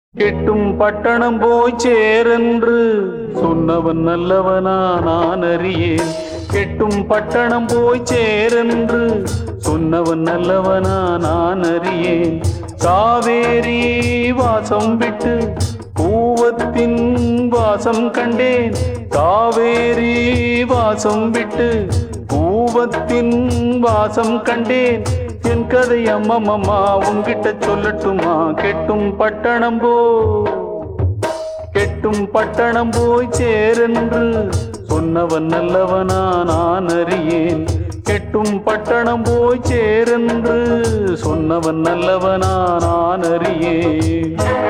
கெட்டும் பட்டணம் போய் சேரென்று சொன்னவன் நல்லவனா நான் அறியேன் கெட்டும் பட்டணம் போய் சேரென்று சொன்னவன் நல்லவனா நான் அறியேன் காவேரி வாசம் விட்டு கூவத்தின் வாசம் கண்டேன் காவேரி வாசம் விட்டு கூவத்தின் வாசம் கண்டேன் என் கதை அம்மம்மா உன்கிட்ட சொல்லட்டுமா கெட்டும் பட்டணம் போ கெட்டும் பட்டணம் போய் சேரென்று சொன்னவன் நல்லவனா நான் அறியேன் கெட்டும் பட்டணம் போய் சேரென்று சொன்னவன் நல்லவனா நான் அறியேன்